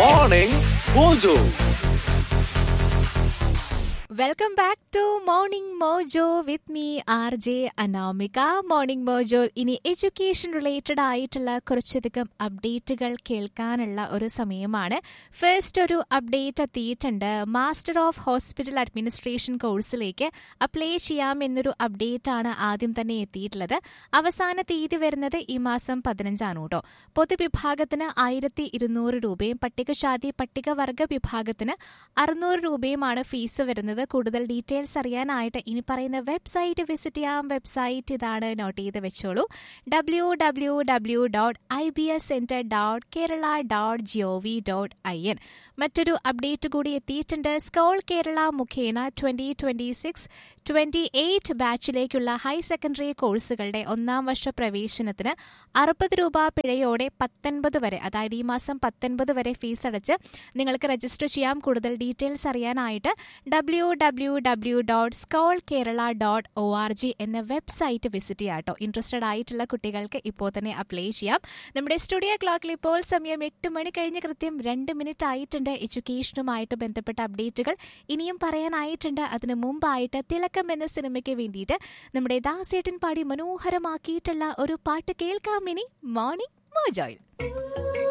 Morning Mojo. Welcome back to morning Mojo with me R J Anamika morning Mojo ഇനി education related ആയിട്ടുള്ള കുറച്ചധികം അപ്ഡേറ്റുകൾ കേൾക്കാനുള്ള ഒരു സമയമാണ് ഫസ്റ്റ് ഒരു അപ്ഡേറ്റ് എത്തിയിട്ടുണ്ട് മാസ്റ്റർ ഓഫ് ഹോസ്പിറ്റൽ അഡ്മിനിസ്ട്രേഷൻ കോഴ്സിലേക്ക് അപ്ലൈ ചെയ്യാം എന്നൊരു അപ്ഡേറ്റ് ആണ് ആദ്യം തന്നെ എത്തിയിട്ടുള്ളത് അവസാന തീയതി വരുന്നത് ഈ മാസം പതിനഞ്ചാണ് കേട്ടോ പൊതുവിഭാഗത്തിന് ആയിരത്തി ഇരുന്നൂറ് രൂപയും പട്ടികജാതി പട്ടികവർഗ വിഭാഗത്തിന് അറുന്നൂറ് രൂപയുമാണ് ഫീസ് വരുന്നത് കൂടുതൽ ഡീറ്റെയിൽസ് അറിയാനായിട്ട് ഇനി പറയുന്ന വെബ്സൈറ്റ് വിസിറ്റ് ചെയ്യാം വെബ്സൈറ്റ് ഇതാണ് നോട്ട് ചെയ്ത് വെച്ചോളൂ W W W dot I B S centre dot Kerala dot G O V dot I N മറ്റൊരു അപ്ഡേറ്റ് കൂടി എത്തിയിട്ടുണ്ട് സ്കോൾ കേരള മുഖേന twenty twenty six twenty eight ബാച്ചിലേക്കുള്ള ഹയർ സെക്കൻഡറി കോഴ്സുകളുടെ ഒന്നാം വർഷ പ്രവേശനത്തിന് അറുപത് രൂപ പിഴയോടെ പത്തൊൻപത് വരെ അതായത് ഈ മാസം പത്തൊൻപത് വരെ ഫീസ് അടച്ച് നിങ്ങൾക്ക് രജിസ്റ്റർ ചെയ്യാം കൂടുതൽ ഡീറ്റെയിൽസ് അറിയാനായിട്ട് W W W dot SCOLE Kerala dot O R G എന്ന വെബ്സൈറ്റ് വിസിറ്റ് ചെയ്യാം കേട്ടോ ഇൻട്രസ്റ്റഡ് ആയിട്ടുള്ള കുട്ടികൾക്ക് ഇപ്പോൾ തന്നെ അപ്ലൈ ചെയ്യാം നമ്മുടെ സ്റ്റുഡിയോ ക്ലോക്കിൽ ഇപ്പോൾ സമയം എട്ട് മണി കഴിഞ്ഞ് കൃത്യം രണ്ട് മിനിറ്റ് ആയിട്ടുണ്ട് എഡ്യൂക്കേഷനുമായിട്ട് ബന്ധപ്പെട്ട അപ്ഡേറ്റുകൾ ഇനിയും പറയാനായിട്ടുണ്ട് അതിനു മുമ്പായിട്ട് തിളക്കം എന്ന സിനിമയ്ക്ക് വേണ്ടിയിട്ട് നമ്മുടെ ദാസേട്ടൻ പാടി മനോഹരമാക്കിയിട്ടുള്ള ഒരു പാട്ട് കേൾക്കാം ഇനി മോർണിംഗ് മോജോയിൽ